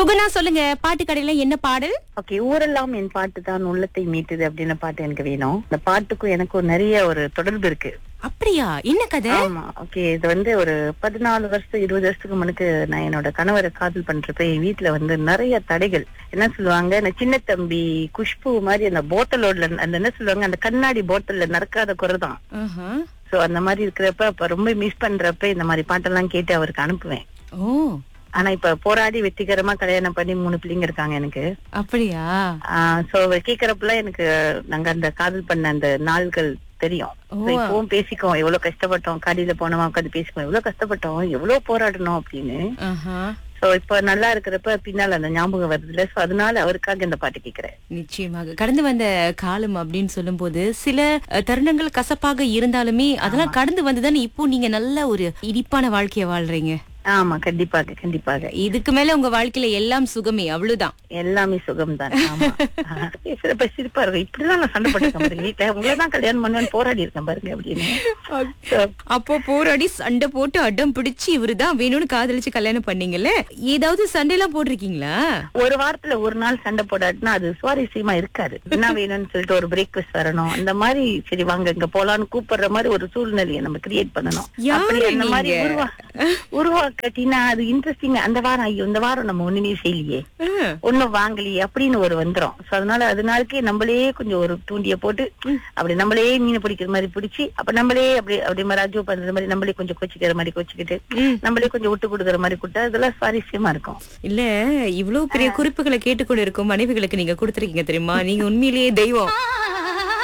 சுகுணா சொல்லுங்க பாட்டு கடையில என்ன பாடல் ஓகே ஊரெல்லாம் என் பாட்டு தான் உள்ளத்தை மீட்டுது அப்படின்னு பாட்டு எனக்கு வேணும் இந்த பாட்டுக்கும் எனக்கும் நிறைய ஒரு தொடர்பு இருக்கு அப்படியா என்ன கதை ஆமா ஓகே இது வந்து ஒரு பதினாலு வருஷம் இருபது வருஷத்துக்கு முன்னுக்கு நான் என்னோட கணவரை காதல் பண்றப்ப என் வீட்டுல வந்து நிறைய தடைகள் என்ன சொல்லுவாங்க இந்த சின்ன தம்பி குஷ்பு மாதிரி அந்த போத்தலோட அந்த என்ன சொல்லுவாங்க அந்த கண்ணாடி போத்தல்ல நறுக்காத குறை தான் ஆஹா. சோ அந்த மாதிரி இருக்கிறப்ப அப்ப ரொம்ப மிஸ் பண்றப்ப இந்த மாதிரி பாட்டெல்லாம் கேட்டு அவருக்கு அனுப்புவேன் ஓ ஆனா இப்ப போராடி வெற்றிகரமா கல்யாணம் பண்ணி மூணு பிள்ளைங்க இருக்காங்க எனக்கு அப்படியா சோ கேக்குறப்பெல்லாம் எனக்கு நாங்க அந்த காதல் பண்ண அந்த நாள்கள் தெரியும் ஓ. So, இப்பவும் பேசிக்குவோம் எவ்வளவு கஷ்டப்பட்டோம் கடையில போனோமா உட்காந்து பேசிக்குவோம் எவ்வளவு கஷ்டப்பட்டோம் எவ்வளவு போராடணும் அப்படின்னு ஆஹா. சோ இப்ப நல்லா இருக்கிறப்ப பின்னால அந்த ஞாபகம் வருதுல்ல சோ அதனால அவருக்காக இந்த பாட்டு கேக்குறேன் நிச்சயமாக கடந்து வந்த காலம் அப்படின்னு சொல்லும்போது சில அஹ், தருணங்கள் கசப்பாக இருந்தாலுமே அதெல்லாம் கடந்து வந்துதானே இப்போ நீங்க நல்ல ஒரு இனிப்பான வாழ்க்கைய வாழ்றீங்க ஆமா கண்டிப்பாக கண்டிப்பாக இதுக்கு மேல உங்க வாழ்க்கையில எல்லாம் சுகமே அவ்வளவுதான் எல்லாமே சுகம்தான் ஆமா சிறப்பா சிரிப்பா இருக்கும் இப்படிதான் நான் சண்டை போட்டிருக்கேன் பாருங்க வீட்டுல உங்களதான் கல்யாணம் பண்ணுவேன்னு போராடி இருக்கேன் பாருங்க அப்படின்னு So, அப்போ போராடி சண்டை போட்டு அடம் பிடிச்சு இவருதான் வேணும்னு காதலிச்சு கல்யாணம் பண்ணீங்கல்ல ஏதாவது சண்டை எல்லாம் போட்டிருக்கீங்களா ஒரு வாரத்துல ஒரு நாள் சண்டை போடாட்டினா அது சுவாரஸ்யமா இருக்காது என்ன வேணும்னு சொல்லிட்டு ஒரு பிரேக்ஃபாஸ்ட் வரணும் அந்த மாதிரி சரி வாங்க இங்க போலான்னு கூப்பிடுற மாதிரி ஒரு சூழ்நிலையை நம்ம கிரியேட் பண்ணணும் யாரு அப்படி அந்த மாதிரி நீங்க? உருவா உருவாக்கட்டினா அது இன்ட்ரெஸ்டிங் அந்த வாரம் ஐயோ இந்த வாரம் நம்ம ஒண்ணுமே செய்யலையே அஹ், ஒண்ணும் வாங்கலையே அப்படின்னு ஒரு வந்துரும் சோ அதனால அதனாலக்கே நம்மளே கொஞ்சம் ஒரு தூண்டிய போட்டு அப்படி நம்மளே மீன் பிடிக்கிற மாதிரி பிடிச்சி அப்ப நம்மளே அப்படி அப்படி ராஜு பண்ற மாதிரி நம்மளே கொஞ்சம் கொச்சிக்கிற மாதிரி கொச்சிக்கிட்டு ம். நம்மளே கொஞ்சம் விட்டு கொடுக்குற மாதிரி கொடுத்தா இதெல்லாம் சுவாரஸ்யமா இருக்கும் இல்ல இவ்வளவு பெரிய குறிப்புகளை கேட்டுக்கொண்டு இருக்கும் மனைவிகளுக்கு நீங்க கொடுத்திருக்கீங்க தெரியுமா நீங்க உண்மையிலேயே தெய்வம்